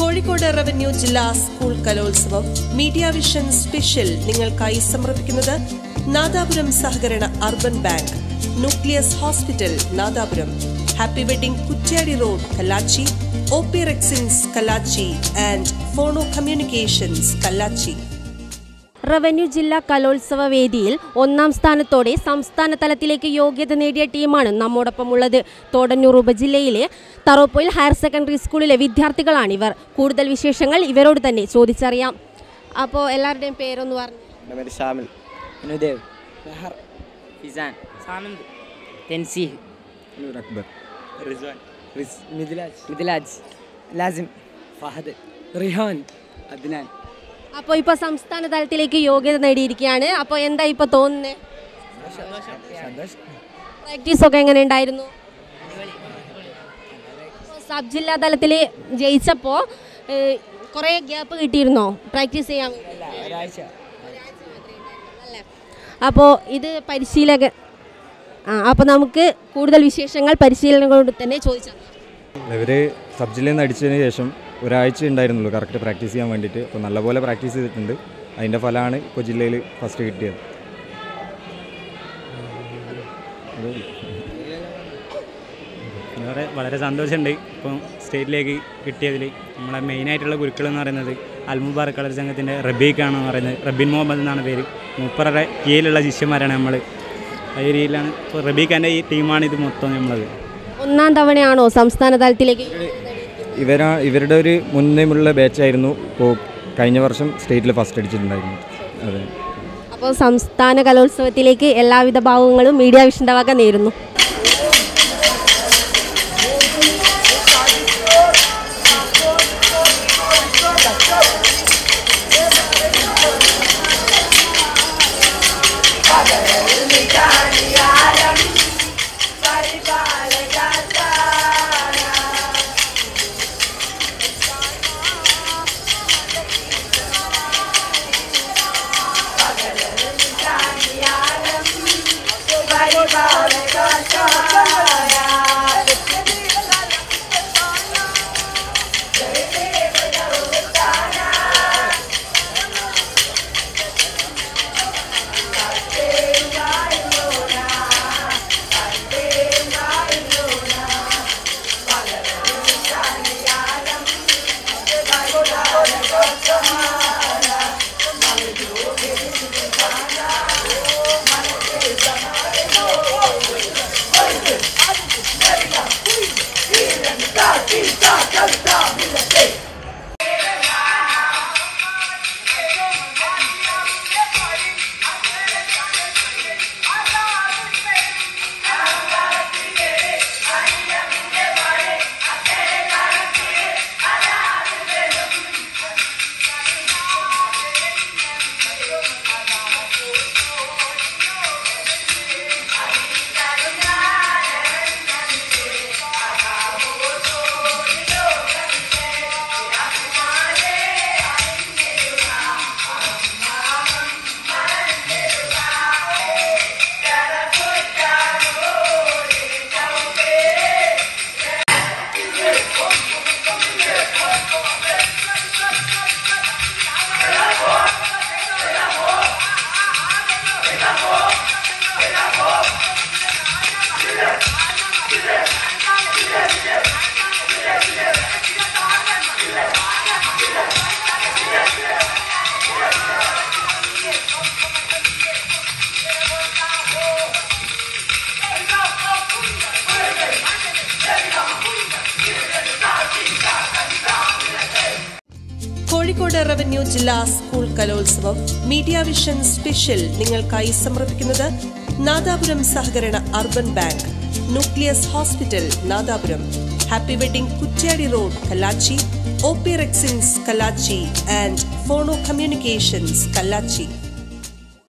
Kozhikode revenue ജില്ലാ school കലോത്സവം media vision special നിങ്ങൾക്കായി സമർപ്പിക്കുന്നത് നാദാപുരം സഹകരണ urban bank nucleus hospital Nadapuram happy wedding Kuttiady road Kallachi O P rexins Kallachi and phono communications Kallachi revenue ജില്ലാ കലോത്സവ വേദിയിൽ ഒന്നാം സ്ഥാനത്തോടെ സംസ്ഥാന തലത്തിലേക്ക് യോഗ്യത നേടിയ ടീമാണ് നമ്മോടൊപ്പം ഉള്ളത് തോടന്നൂർ ഉപജില്ലയിലെ തറോപ്പൊയിൽ ഹയർ സെക്കൻഡറി സ്കൂളിലെ വിദ്യാർത്ഥികളാണിവർ കൂടുതൽ വിശേഷങ്ങൾ ഇവരോട് തന്നെ ചോദിച്ചറിയാം അപ്പോൾ എല്ലാവരുടെയും പേരൊന്ന് പറഞ്ഞു എൻ്റെ പേര് ഷാമിൽ അനുദേവ് ബഹർ ഫിസാൻ സാനന്ദ് തെൻസീഹ് നൂർ അക്ബർ റിസ്വാൻ മിഥിലാജ് മിഥിലാജ് ലാസിം ഫഹദ് റിഹാൻ അദ്നാൻ അപ്പോൾ ഇപ്പോൾ സംസ്ഥാന തലത്തിലേക്ക് യോഗ്യത നേടിയിരിക്കുകയാണ് അപ്പോൾ എന്താ ഇപ്പോൾ തോന്നുന്നത് പ്രാക്ടീസ് ഒക്കെ എങ്ങനെ ഉണ്ടായിരുന്നു സബ് ജില്ലാ തലത്തിൽ ജയിച്ചപ്പോൾ കുറേ ഗ്യാപ്പ് കിട്ടിയിരുന്നോ പ്രാക്ടീസ് ചെയ്യാൻ വേണ്ടി? ഒരാഴ്ച അല്ലേ അപ്പോൾ ഇത് പരിശീലക ആ അപ്പോൾ നമുക്ക് കൂടുതൽ വിശേഷങ്ങൾ പരിശീലനങ്ങളോട് തന്നെ ചോദിച്ചാൽ ഇവർ സബ് ജില്ലയിൽ നിന്ന് അടിച്ചതിന് ശേഷം ഒരാഴ്ച ഉണ്ടായിരുന്നുള്ളൂ കറക്റ്റ് പ്രാക്ടീസ് ചെയ്യാൻ വേണ്ടിയിട്ട് അപ്പോൾ നല്ലപോലെ പ്രാക്ടീസ് ചെയ്തിട്ടുണ്ട് അതിൻ്റെ ഫലമാണ് ഇപ്പോൾ ജില്ലയിൽ ഫസ്റ്റ് കിട്ടിയത് വളരെ വളരെ സന്തോഷമുണ്ട് ഇപ്പം സ്റ്റേറ്റിലേക്ക് കിട്ടിയതിൽ നമ്മളെ മെയിനായിട്ടുള്ള ഗുരുക്കൾ എന്ന് പറയുന്നത് അൽമുബാറക് കളർ സംഘത്തിൻ്റെ റബീഖാണെന്ന് പറയുന്നത് റബീൻ മുഹമ്മദ് എന്നാണ് പേര് മൂപ്പറുടെ കീഴിലുള്ള ശിഷ്യന്മാരാണ് നമ്മൾ ആ രീതിയിലാണ് ഇപ്പോൾ റബീഖാൻ്റെ ഈ ടീമാണ് ഇത് മൊത്തം നമ്മളത് ഒന്നാം തവണയാണോ സംസ്ഥാന തലത്തിലേക്ക് ഇവരാ ഇവരുടെ ഒരു മുന്നേമുള്ള ബാച്ചായിരുന്നു ഇപ്പോൾ കഴിഞ്ഞ വർഷം സ്റ്റേറ്റിൽ ഫസ്റ്റ് അടിച്ചിട്ടുണ്ടായിരുന്നു അതെ അപ്പോൾ സംസ്ഥാന കലോത്സവത്തിലേക്ക് എല്ലാവിധ ഭാവങ്ങളും മീഡിയ വിഷൻ്റെ വക നേരുന്നു കോഴിക്കോട് റവന്യൂ ജില്ലാ സ്കൂൾ കലോത്സവം മീഡിയ വിഷൻ സ്പെഷ്യൽ നിങ്ങൾക്കായി സമർപ്പിക്കുന്നത് നാദാപുരം സഹകരണ urban bank nucleus hospital Nadapuram happy wedding Kuttiady road Kallachi O P rexins Kallachi and phono communications Kallachi